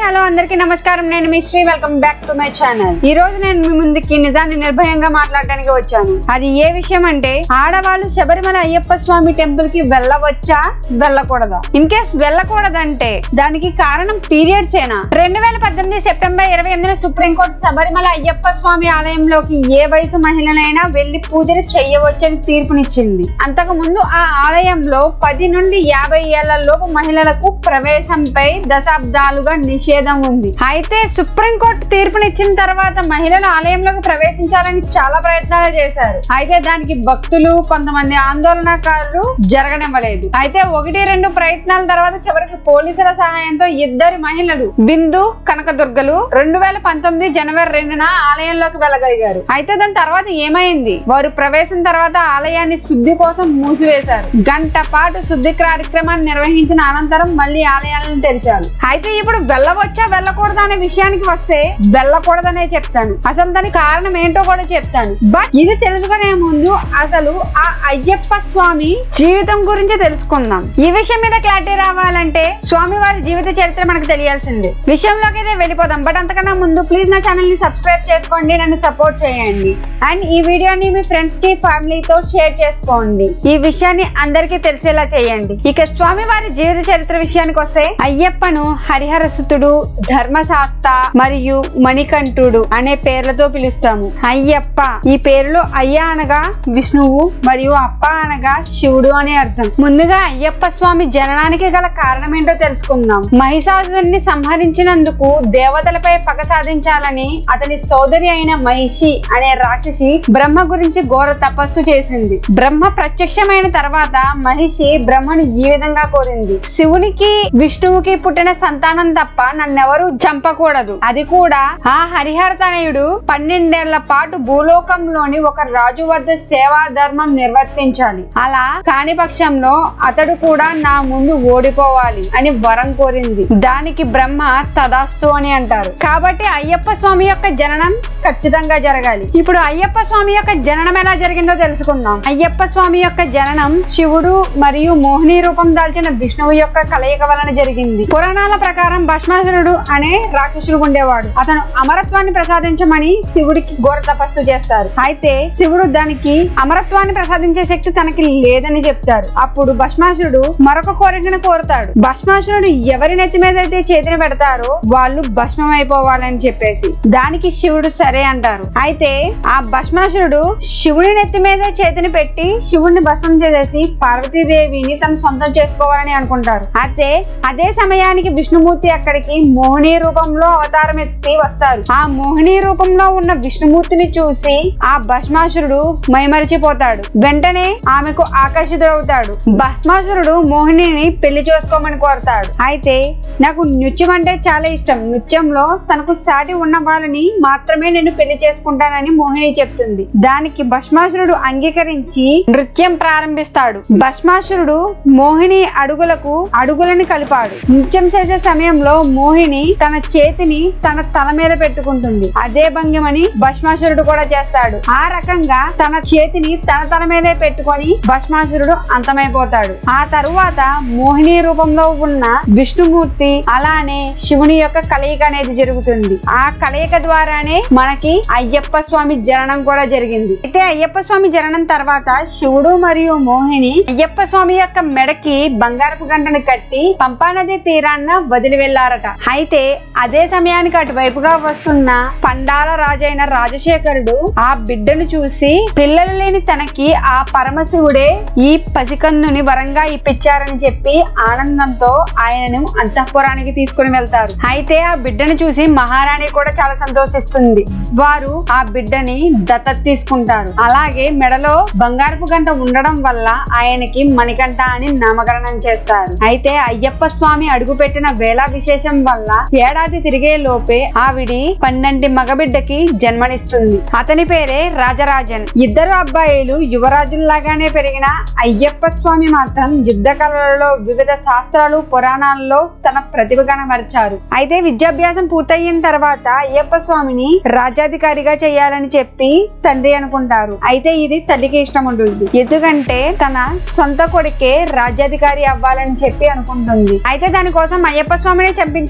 hello అందరికీ నమస్కారం నేను మీ Sri welcome back to my channel ఈ రోజు నేను మీ ముందుకి నిజాన్ని నిర్భయంగా మాట్లాడడానికి వచ్చాను అది ఏ విషయం అంటే ఆడవాళ్ళు శబరిమల అయ్యప్ప స్వామి టెంపుల్ కి వెళ్ళవచ్చా వెళ్ళకూడదా ఇన్ కేస్ వెళ్ళకూడదంటే దానికి కారణం పీరియడ్స్ ఏనా రెండు వేల పద్దెనిమిది సెప్టెంబర్ ఇరవై ఎనిమిదిన సుప్రీంకోర్టు శబరిమల అయ్యప్ప స్వామి ఆలయంలోకి ఏ వయసు మహిళనైనా వెళ్లి పూజలు చేయవచ్చని తీర్పునిచ్చింది అంతకు ముందు ఆ ఆలయంలో పది నుండి యాభై ఏళ్ల లోపు మహిళలకు ప్రవేశంపై దశాబ్దాలుగా నిషేధం ఉంది అయితే సుప్రీంకోర్టు తీర్పునిచ్చిన తర్వాత మహిళలు ఆలయంలోకి ప్రవేశించాలని చాలా ప్రయత్నాలు చేశారు అయితే దానికి భక్తులు కొంతమంది ఆందోళనకారులు జరగనివ్వలేదు అయితే ఒకటి రెండు ప్రయత్నాల తర్వాత చివరికి పోలీసుల సహాయంతో ఇద్దరు మహిళలు బిందు కనకదుర్గలు రెండు వేల పంతొమ్మిది జనవరి రెండున ఆలయంలోకి వెళ్ళగలిగారు అయితే దాని తర్వాత ఏమైంది వారు ప్రవేశం తర్వాత ఆలయాన్ని శుద్ధి కోసం మూసివేశారు గంట పాటు శుద్ధి కార్యక్రమాన్ని నిర్వహించిన అనంతరం మళ్ళీ ఆలయాలను తెరిచారు అయితే ఇప్పుడు వెళ్ళవచ్చా వెళ్ళకూడదా అనే విషయానికి వస్తే వెళ్ళకూడదనే చెప్తాను అసలు దానికి కారణం ఏంటో కూడా చెప్తాను బట్ ఇది తెలుసుకునే ముందు అసలు ఆ అయ్యప్ప స్వామి జీవితం గురించి తెలుసుకుందాం ఈ విషయం మీద క్లారిటీ రావాలంటే స్వామి వారి జీవిత చరిత్ర మనకు తెలియాల్సిందే విషయంలోకి అయితే వెళ్ళిపోదాం బట్ అంతకన్నా ముందు ప్లీజ్ నా ఛానల్ ని సబ్స్క్రైబ్ చేసుకోండి నన్ను సపోర్ట్ చేయండి అండ్ ఈ వీడియోని మీ ఫ్రెండ్స్ కి ఫ్యామిలీతో షేర్ చేసుకోండి ఈ విషయాన్ని అందరికీ తెలిసేలా చేయండి ఇక స్వామి వారి జీవిత చరిత్ర విషయానికి వస్తే అయ్యప్పను హరిహర సుతుడు ధర్మశాస్త మరియు మణికంఠుడు అనే పేర్లతో పిలుస్తాము అయ్యప్ప ఈ పేరులో అయ్య అనగా విష్ణువు మరియు అప్ప అనగా శివుడు అనే అర్థం ముందుగా అయ్యప్ప స్వామి జననానికి గల కారణం ఏంటో తెలుసుకుందాం మహిషాసురుడిని సంహరించినందుకు దేవతలపై పగ సాధించాలని అతని సోదరి అయిన మహిషి అనే రాక్షసి బ్రహ్మ గురించి ఘోర తపస్సు చేసింది బ్రహ్మ ప్రత్యక్షమైన తర్వాత మహిషి బ్రహ్మను ఈ విధంగా కోరింది శివునికి విష్ణువుకి పుట్టిన సంతానం తప్ప నన్నెవరూ చంపకూడదు అది కూడా ఆ హరిహర తనయుడు పన్నెండేళ్ల పాటు భూలోకంలోని ఒక రాజు వద్ద సేవా ధర్మం నిర్వర్తించాలి అలా కాని పక్షంలో అతడు కూడా నా ముందు ఓడిపోవాలి అని వరం కోరింది దానికి బ్రహ్మ తదాస్తు అని అంటారు కాబట్టి అయ్యప్ప స్వామి యొక్క జననం ఖచ్చితంగా జరగాలి ఇప్పుడు అయ్యప్ప స్వామి యొక్క జననం ఎలా జరిగిందో తెలుసుకుందాం అయ్యప్ప స్వామి యొక్క జననం శివుడు మరియు మోహిని రూపం దాల్చిన విష్ణువు యొక్క కలయిక వలన జరిగింది పురాణాల ప్రకారం భస్మాసురుడు అనే రాక్షసుడు ఉండేవాడు అతను అమరత్వాన్ని ప్రసాదించమని శివుడికి ఘోర తపస్సు చేస్తారు అయితే శివుడు దానికి అమరత్వాన్ని ప్రసాదించే శక్తి తనకి లేదని చెప్తారు అప్పుడు భస్మాసురుడు మరొక కోరికను కోరుతాడు భస్మాసురుడు ఎవరి నెత్తి మీద అయితే చేతిని పెడతారో వాళ్ళు భస్మం అయిపోవాలని చెప్పేసి దానికి శివుడు సరే అంటారు అయితే ఆ భస్మాసురుడు శివుడి నెత్తి మీద చేతిని పెట్టి శివుడిని భస్మం చేసేసి పార్వతీదేవిని తను సొంతం చేసుకోవాలని అనుకుంటారు అయితే అదే సమయానికి విష్ణుమూర్తి అక్కడికి మోహిని రూపంలో అవతారం ఎత్తి వస్తారు ఆ మోహిని రూపంలో ఉన్న విష్ణుమూర్తిని చూసి ఆ భస్మాసురుడు మైమరిచిపోతాడు వెంటనే ఆమెకు ఆకర్షితుడవుతాడు భస్మాసురుడు మోహినిని పెళ్లి చేసుకోమని కోరతాడు అయితే నాకు నృత్యం అంటే చాలా ఇష్టం నృత్యంలో తనకు సాటి ఉన్న వాళ్ళని మాత్రమే నేను పెళ్లి చేసుకుంటానని మోహిని చెప్తుంది దానికి భస్మాసురుడు అంగీకరించి నృత్యం ప్రారంభిస్తాడు భస్మాసురుడు మోహిని అడుగులకు అడుగులని కలిపాడు నృత్యం చేసే సమయంలో మోహిని తన చేతిని తన తల మీద పెట్టుకుంటుంది అదే భంగిమని భస్మాసురుడు కూడా చేస్తాడు ఆ రకంగా తన చేతిని తన తల మీదే పెట్టుకొని భస్మాసురుడు అంతమైపోతాడు ఆ తరువాత మోహిని రూపంలో ఉన్న విష్ణుమూర్తి అలానే శివుని యొక్క కలయిక అనేది జరుగుతుంది ఆ కలయిక ద్వారానే మనకి అయ్యప్ప స్వామి జననం కూడా జరిగింది అయితే అయ్యప్ప స్వామి జననం తర్వాత శివుడు మరియు మోహిని అయ్యప్ప స్వామి యొక్క మెడకి బంగారపు గంటను కట్టి పంపానది తీరాన్న వదిలి వెళ్లారట అయితే అదే సమయానికి అటువైపుగా వస్తున్న పండాల రాజైన రాజశేఖరుడు ఆ బిడ్డను చూసి పిల్లలు లేని తనకి ఆ పరమశివుడే ఈ పసికందుని వరంగా ఇప్పించారని చెప్పి ఆనందంతో ఆయనను అంతఃపురానికి తీసుకుని వెళ్తారు అయితే ఆ బిడ్డను చూసి మహారాణి కూడా చాలా సంతోషిస్తుంది వారు ఆ బిడ్డని దత్తత తీసుకుంటారు అలాగే మెడలో బంగారపు గంట ఉండడం వల్ల ఆయనకి మణికంఠ అని నామకరణం చేస్తారు అయితే అయ్యప్ప స్వామి అడుగుపెట్టిన వేళ విశేషం వల్ల ఏడాది తిరిగే లోపే ఆవిడి పన్నెండు మగబిడ్డకి జన్మనిస్తుంది అతని పేరే రాజరాజన్ ఇద్దరు అబ్బాయిలు యువరాజుల్లాగానే పెరిగిన అయ్యప్ప స్వామి మాత్రం యుద్ధ కళలలో వివిధ శాస్త్రాలు పురాణాల్లో తన ప్రతిభ కనబరిచారు అయితే విద్యాభ్యాసం పూర్తయిన తర్వాత అయ్యప్ప స్వామిని రాజ్యాధికారిగా చేయాలని చెప్పి తండ్రి అనుకుంటారు అయితే ఇది తల్లికి ఇష్టం ఉంటుంది ఎందుకంటే తన సొంత కొడుకే రాజ్యాధికారి అవ్వాలని చెప్పి అనుకుంటుంది అయితే దానికోసం అయ్యప్ప స్వామిని చంపించాలి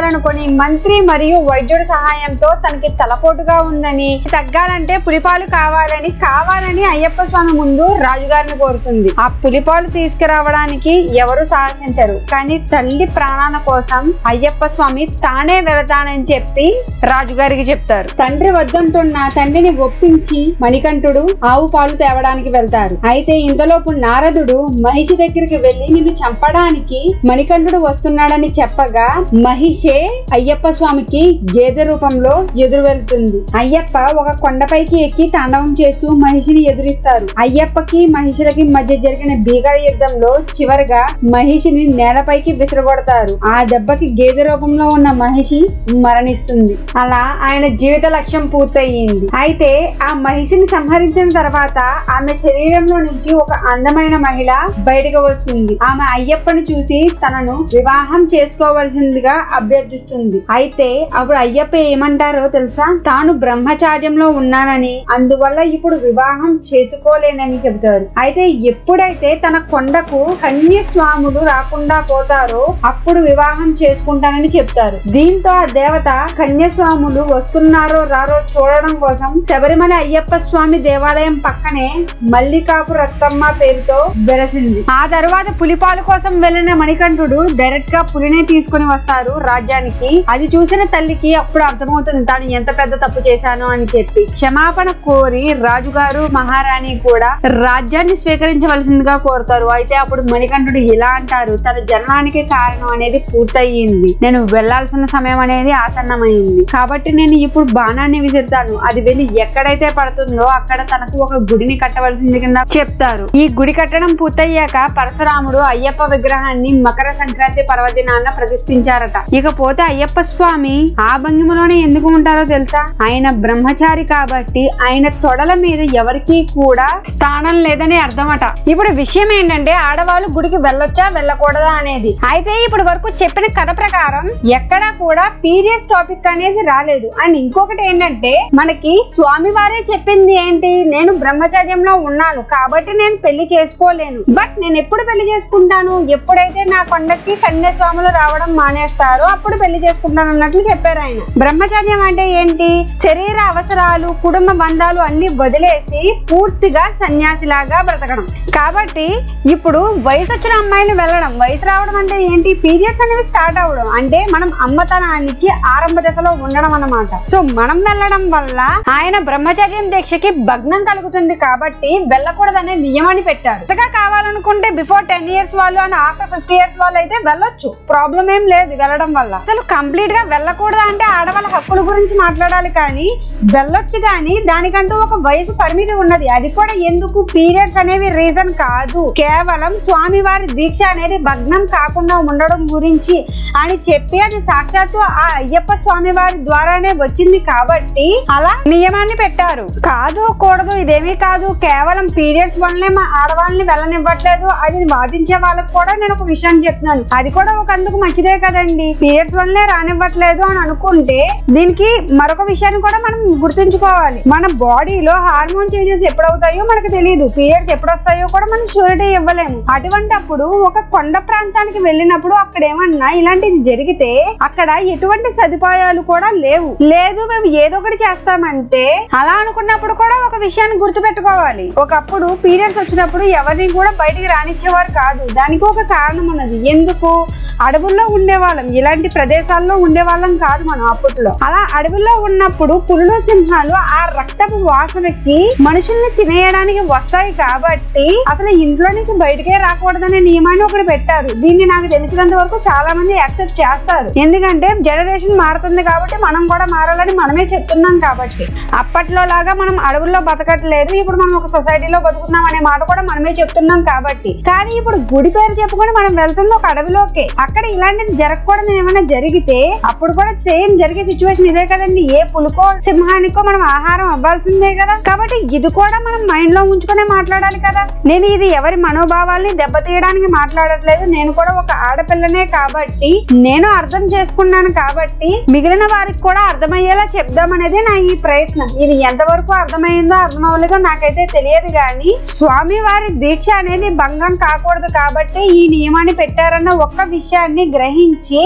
తగ్గించాలనుకొని మంత్రి మరియు వైద్యుడి సహాయంతో తనకి తలపోటుగా ఉందని తగ్గాలంటే పులిపాలు కావాలని కావాలని అయ్యప్ప స్వామి ముందు రాజుగారిని కోరుతుంది ఆ పులిపాలు తీసుకురావడానికి ఎవరు సాహసించరు కానీ తల్లి ప్రాణాల కోసం అయ్యప్ప స్వామి తానే వెళతానని చెప్పి రాజుగారికి చెప్తారు తండ్రి వద్దంటున్న తండ్రిని ఒప్పించి మణికంఠుడు ఆవు పాలు తేవడానికి వెళ్తారు అయితే ఇంతలోపు నారదుడు మహిషి దగ్గరికి వెళ్లి నిన్ను చంపడానికి మణికంఠుడు వస్తున్నాడని చెప్పగా మహిషే అయ్యప్ప స్వామికి గేదె రూపంలో ఎదురు వెళ్తుంది అయ్యప్ప ఒక కొండపైకి ఎక్కి తాండవం చేస్తూ మహిషిని ఎదురిస్తారు అయ్యప్పకి మహిషులకి మధ్య జరిగిన భీకర యుద్ధంలో చివరగా మహిషిని నేలపైకి విసిరగొడతారు ఆ దెబ్బకి గేదె రూపంలో ఉన్న మహిషి మరణిస్తుంది అలా ఆయన జీవిత లక్ష్యం పూర్తయింది అయితే ఆ మహిషిని సంహరించిన తర్వాత ఆమె శరీరంలో నుంచి ఒక అందమైన మహిళ బయటకు వస్తుంది ఆమె అయ్యప్పని చూసి తనను వివాహం చేసుకోవలసిందిగా అభ్యర్థిస్తుంది అయితే అప్పుడు అయ్యప్ప ఏమంటారో తెలుసా తాను బ్రహ్మచార్యంలో ఉన్నానని అందువల్ల ఇప్పుడు వివాహం చేసుకోలేనని చెబుతారు అయితే ఎప్పుడైతే తన కొండకు కన్య స్వాములు రాకుండా పోతారో అప్పుడు వివాహం చేసుకుంటానని చెప్తారు దీంతో ఆ దేవత కన్యస్వాములు వస్తున్నారో రారో చూడడం కోసం శబరిమల అయ్యప్ప స్వామి దేవాలయం పక్కనే మల్లికాపు రత్తమ్మ పేరుతో వెలసింది ఆ తర్వాత పులిపాలు కోసం వెళ్లిన మణికంఠుడు డైరెక్ట్ గా పులినే తీసుకుని వస్తారు రాజ్యానికి అది చూసిన తల్లికి అప్పుడు అర్థమవుతుంది తాను ఎంత పెద్ద తప్పు చేశాను అని చెప్పి క్షమాపణ కోరి రాజుగారు మహారాణి కూడా రాజ్యాన్ని స్వీకరించవలసిందిగా కోరుతారు అయితే అప్పుడు మణికంఠుడు ఇలా అంటారు తన జననానికి కారణం అనేది పూర్తయింది నేను వెళ్లాల్సిన సమయం అనేది ఆసన్నమైంది కాబట్టి నేను ఇప్పుడు బాణాన్ని విసిరుతాను అది వెళ్ళి ఎక్కడైతే పడుతుందో అక్కడ తనకు ఒక గుడిని కట్టవలసింది కింద చెప్తారు ఈ గుడి కట్టడం పూర్తయ్యాక పరశురాముడు అయ్యప్ప విగ్రహాన్ని మకర సంక్రాంతి పర్వదినాన ప్రతిష్ఠించారట ఇకపోతే అయ్యప్ప స్వామి ఆ భంగిమలోనే ఎందుకు ఉంటారో తెలుసా ఆయన బ్రహ్మచారి కాబట్టి ఆయన తొడల మీద ఎవరికీ కూడా స్థానం లేదని అర్థమట ఇప్పుడు విషయం ఏంటంటే ఆడవాళ్ళు గుడికి వెళ్ళొచ్చా వెళ్ళకూడదా అనేది అయితే ఇప్పుడు వరకు చెప్పిన కథ ప్రకారం ఎక్కడా కూడా పీరియడ్స్ టాపిక్ అనేది రాలేదు అండ్ ఇంకొకటి ఏంటంటే మనకి స్వామివారే చెప్పింది ఏంటి నేను బ్రహ్మచర్యంలో ఉన్నాను కాబట్టి నేను పెళ్లి చేసుకోలేను బట్ నేను ఎప్పుడు పెళ్లి చేసుకుంటాను ఎప్పుడైతే నా కొండకి కన్యాస్వాములు రావడం మానేస్తారో అప్పుడు పెళ్లి చేసుకుంటాను అన్నట్లు చెప్పారు ఆయన బ్రహ్మచర్యం అంటే ఏంటి శరీర అవసరాలు కుటుంబ బంధాలు అన్ని వదిలేసి పూర్తిగా సన్యాసిలాగా బ్రతకడం కాబట్టి ఇప్పుడు వయసు వచ్చిన అమ్మాయిని వెళ్ళడం వయసు రావడం అంటే ఏంటి పీరియడ్స్ అనేవి స్టార్ట్ అవ్వడం అంటే మనం అమ్మతనానికి ఆరంభ దశలో ఉండడం అన్నమాట సో మనం వెళ్ళడం వల్ల ఆయన బ్రహ్మచర్యం దీక్షకి భగ్నం కలుగుతుంది కాబట్టి వెళ్ళకూడదనే నియమాన్ని పెట్టారు కొత్తగా కావాలనుకుంటే బిఫోర్ టెన్ ఇయర్స్ వాళ్ళు అండ్ ఆఫ్టర్ ఫిఫ్టీ ఇయర్స్ వాళ్ళు అయితే వెళ్ళొచ్చు ప్రాబ్లం ఏం లేదు వెళ్ళడం వల్ల అసలు కంప్లీట్ గా వెళ్ళకూడదు అంటే ఆడవాళ్ళ హక్కుల గురించి మాట్లాడాలి కానీ వెళ్ళొచ్చు కానీ దానికంటూ ఒక వయసు పరిమితి ఉన్నది అది కూడా ఎందుకు పీరియడ్స్ అనేవి రీజన్ కాదు కేవలం స్వామివారి దీక్ష అనేది భగ్నం కాకుండా ఉండడం గురించి అని చెప్పి అది సాక్షాత్తు ఆ అయ్యప్ప స్వామి వారి ద్వారానే వచ్చింది కాబట్టి అలా నియమాన్ని పెట్టారు కాదు కూడదు ఇదేమీ కాదు కేవలం పీరియడ్స్ వల్లనే మా ఆడవాళ్ళని వెళ్ళనివ్వట్లేదు అది వాదించే వాళ్ళకి కూడా నేను ఒక విషయం చెప్తున్నాను అది కూడా ఒక అందుకు మంచిదే కదండి పీరియడ్స్ వల్లనే రానివ్వట్లేదు అని అనుకుంటే దీనికి మరొక విషయాన్ని కూడా మనం గుర్తుంచుకోవాలి మన బాడీలో హార్మోన్ చేంజెస్ ఎప్పుడవుతాయో మనకు తెలియదు పీరియడ్స్ ఎప్పుడు వస్తాయో కూడా మనం షూరిటీ ఇవ్వలేము అటువంటి అప్పుడు ఒక కొండ ప్రాంతానికి వెళ్ళినప్పుడు అక్కడ ఏమన్నా ఇలాంటిది జరిగితే అక్కడ ఎటువంటి సదుపాయాలు కూడా లేవు లేదు మేము ఏదో ఒకటి చేస్తామంటే అలా అనుకున్నప్పుడు కూడా ఒక విషయాన్ని గుర్తుపెట్టుకోవాలి ఒకప్పుడు పీరియడ్స్ వచ్చినప్పుడు ఎవరిని కూడా బయటికి రానిచ్చేవారు కాదు దానికి ఒక కారణం ఉన్నది ఎందుకు అడవుల్లో ఉండేవాళ్ళం ఇలాంటి ప్రదేశాల్లో ఉండేవాళ్ళం కాదు మనం అప్పట్లో అలా అడవుల్లో ఉన్నప్పుడు పులులు సింహాలు ఆ రక్తపు వాసనకి మనుషుల్ని తినేయడానికి వస్తాయి కాబట్టి అసలు ఇంట్లో నుంచి బయటకే రాకూడదనే నియమాన్ని ఒకటి పెట్టారు దీన్ని నాకు తెలిసినంత వరకు చాలా మంది యాక్సెప్ట్ చేస్తారు ఎందుకంటే జనరేషన్ మారుతుంది కాబట్టి మనం కూడా మారాలని మనమే చెప్తున్నాం కాబట్టి అప్పట్లో లాగా మనం అడవుల్లో బతకట్లేదు ఇప్పుడు మనం ఒక సొసైటీలో బతుకుతున్నాం అనే మాట కూడా మనమే చెప్తున్నాం కాబట్టి కానీ ఇప్పుడు గుడి పేరు చెప్పుకొని మనం వెళ్తుంది ఒక అడవిలోకి అక్కడ ఇలాంటిది జరగకూడదు ఏమైనా జరిగితే అప్పుడు కూడా సేమ్ జరిగే సిచ్యువేషన్ ఇదే కదండి ఏ పులుకో సింహానికో మనం ఆహారం అవ్వాల్సిందే కదా కాబట్టి ఇది కూడా మనం మైండ్ లో ఉంచుకునే మాట్లాడాలి కదా నేను ఇది ఎవరి మనోభావాల్ని దెబ్బతీయడానికి మాట్లాడట్లేదు నేను కూడా ఒక ఆడపిల్లనే కాబట్టి నేను అర్థం చేసుకున్నాను కాబట్టి మిగిలిన వారికి కూడా అర్థమయ్యేలా చెప్దామనేది నా ఈ ప్రయత్నం ఇది ఎంతవరకు అర్థమైందో అర్థం అవ్వలేదో నాకైతే తెలియదు కానీ స్వామి వారి దీక్ష అనేది భంగం కాకూడదు కాబట్టి ఈ నియమాన్ని పెట్టారన్న ఒక్క విషయాన్ని గ్రహించి అందరూ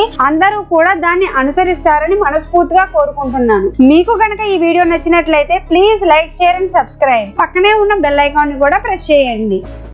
అందరూ కూడా దాన్ని అనుసరిస్తారని మనస్ఫూర్తిగా కోరుకుంటున్నాను మీకు గనక ఈ వీడియో నచ్చినట్లయితే please like share and subscribe పక్కనే ఉన్న బెల్ ఐకాన్ ని కూడా ప్రెస్ చేయండి